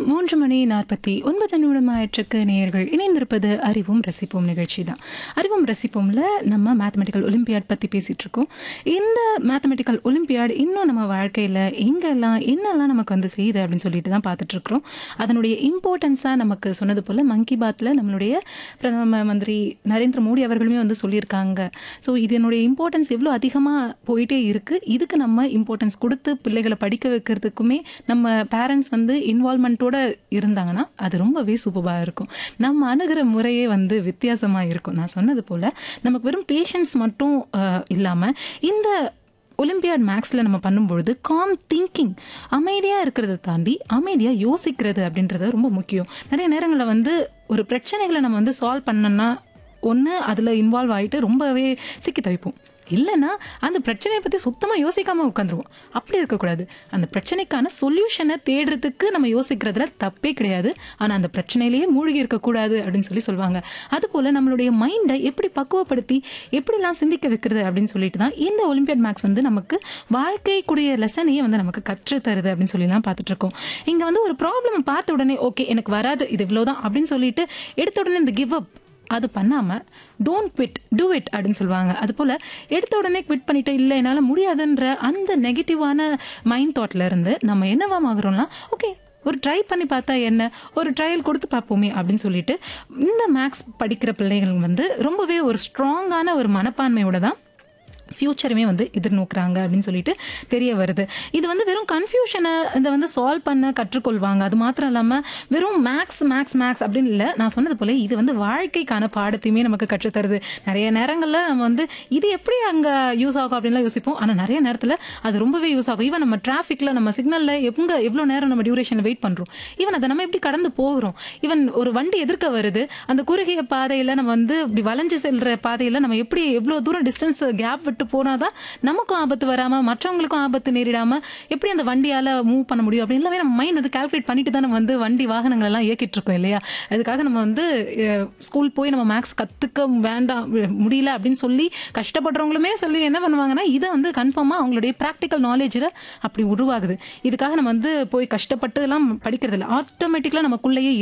மூன்று மணி நாற்பத்தி ஒன்பது நிமிடம் ஆயிற்றுக்கு நேயர்கள் இணைந்திருப்பது அறிவும் ரசிப்போம் நிகழ்ச்சி தான் அறிவும் ரசிப்போம்ல நம்ம மேத்தமெட்டிக்கல் ஒலிம்பியாட் பற்றி பேசிட்டு இருக்கோம் இந்த மேத்தமெட்டிக்கல் ஒலிம்பியாட் இன்னும் நம்ம வாழ்க்கையில் எங்கெல்லாம் என்னெல்லாம் நமக்கு வந்து செய்யுது அப்படின்னு சொல்லிட்டு தான் பார்த்துட்டு இருக்கிறோம் அதனுடைய இம்பார்ட்டன்ஸாக நமக்கு சொன்னது போல் மங்கி பாத்தில் நம்மளுடைய பிரதம மந்திரி நரேந்திர மோடி அவர்களுமே வந்து சொல்லியிருக்காங்க ஸோ இதனுடைய இம்பார்ட்டன்ஸ் எவ்வளோ அதிகமாக போயிட்டே இருக்குது இதுக்கு நம்ம இம்பார்ட்டன்ஸ் கொடுத்து பிள்ளைகளை படிக்க வைக்கிறதுக்குமே நம்ம பேரண்ட்ஸ் வந்து இன்வால்மெண்ட்டோட இருந்தாங்கன்னா அது ரொம்பவே சூப்பராக இருக்கும் நம்ம அணுகிற முறையே வந்து வித்தியாசமாக இருக்கும் நான் சொன்னது போல் நமக்கு வெறும் பேஷன்ஸ் மட்டும் இல்லாமல் இந்த ஒலிம்பியாட் மேக்ஸில் நம்ம பண்ணும்பொழுது காம் திங்கிங் அமைதியாக இருக்கிறத தாண்டி அமைதியாக யோசிக்கிறது அப்படின்றது ரொம்ப முக்கியம் நிறைய நேரங்களில் வந்து ஒரு பிரச்சனைகளை நம்ம வந்து சால்வ் பண்ணோன்னா ஒன்று அதில் இன்வால்வ் ஆகிட்டு ரொம்பவே சிக்கி தவிப்போம் இல்லைன்னா அந்த பிரச்சனையை பற்றி சுத்தமாக யோசிக்காமல் உட்காந்துருவோம் அப்படி இருக்கக்கூடாது அந்த பிரச்சனைக்கான சொல்யூஷனை தேடுறதுக்கு நம்ம யோசிக்கிறதுல தப்பே கிடையாது ஆனால் அந்த பிரச்சனையிலேயே மூழ்கி இருக்கக்கூடாது அப்படின்னு சொல்லி சொல்லுவாங்க அதுபோல் நம்மளுடைய மைண்டை எப்படி பக்குவப்படுத்தி எப்படிலாம் சிந்திக்க வைக்கிறது அப்படின்னு சொல்லிட்டு தான் இந்த ஒலிம்பியாட் மேக்ஸ் வந்து நமக்கு வாழ்க்கைக்குரிய லெசனையே வந்து நமக்கு கற்று தருது அப்படின்னு சொல்லிலாம் பார்த்துட்டு இருக்கோம் இங்கே வந்து ஒரு ப்ராப்ளம் பார்த்த உடனே ஓகே எனக்கு வராது இது இவ்வளோதான் அப்படின்னு சொல்லிட்டு எடுத்த உடனே இந்த கிவ் அப் அது பண்ணாமல் டோன்ட் குவிட் டூ இட் அப்படின்னு சொல்லுவாங்க அது போல் எடுத்த உடனே குவிட் பண்ணிட்டு இல்லை என்னால் முடியாதுன்ற அந்த நெகட்டிவான மைண்ட் தாட்ல இருந்து நம்ம என்னவா ஆகுறோம்னா ஓகே ஒரு ட்ரை பண்ணி பார்த்தா என்ன ஒரு ட்ரையல் கொடுத்து பார்ப்போமே அப்படின்னு சொல்லிட்டு இந்த மேக்ஸ் படிக்கிற பிள்ளைகள் வந்து ரொம்பவே ஒரு ஸ்ட்ராங்கான ஒரு மனப்பான்மையோட தான் ஃப்யூச்சருமே வந்து எதிர்நோக்குறாங்க அப்படின்னு சொல்லிட்டு தெரிய வருது இது வந்து வெறும் கன்ஃபியூஷனை இதை வந்து சால்வ் பண்ண கற்றுக்கொள்வாங்க அது மாத்திரம் இல்லாமல் வெறும் மேக்ஸ் மேக்ஸ் மேக்ஸ் அப்படின்னு இல்லை நான் சொன்னது போல இது வந்து வாழ்க்கைக்கான பாடத்தையுமே நமக்கு கற்றுத்தருது நிறைய நேரங்களில் நம்ம வந்து இது எப்படி அங்கே யூஸ் ஆகும் அப்படின்லாம் யோசிப்போம் ஆனால் நிறைய நேரத்தில் அது ரொம்பவே யூஸ் ஆகும் ஈவன் நம்ம டிராஃபிக்கில் நம்ம சிக்னலில் எங்கே எவ்வளோ நேரம் நம்ம டியூரேஷனில் வெயிட் பண்ணுறோம் ஈவன் அதை நம்ம எப்படி கடந்து போகிறோம் ஈவன் ஒரு வண்டி எதிர்க்க வருது அந்த குறுகிய பாதையில் நம்ம வந்து இப்படி வளைஞ்சு செல்ற பாதையில் நம்ம எப்படி எவ்வளோ தூரம் டிஸ்டன்ஸ் கேப் விட்டு போனாதான் நமக்கும் ஆபத்து வராம மற்றவங்களுக்கும் ஆபத்து நேரிடாம எப்படி அந்த வண்டியால மூவ் பண்ண முடியும் அப்படி எல்லாமே நம்ம மைண்ட் வந்து கால்குலேட் பண்ணிட்டு தான் நம்ம வந்து வண்டி வாகனங்கள் எல்லாம் இயக்கிட்டு இருக்கோம் இல்லையா அதுக்காக நம்ம வந்து ஸ்கூல் போய் நம்ம மேக்ஸ் கத்துக்க வேண்டாம் முடியல அப்படின்னு சொல்லி கஷ்டப்படுறவங்களுமே சொல்லி என்ன பண்ணுவாங்கன்னா இதை வந்து கன்ஃபார்மா அவங்களுடைய ப்ராக்டிக்கல் நாலேஜில் அப்படி உருவாகுது இதுக்காக நம்ம வந்து போய் கஷ்டப்பட்டு எல்லாம் படிக்கிறது இல்லை ஆட்டோமேட்டிக்கலாக நமக்குள்ளேயே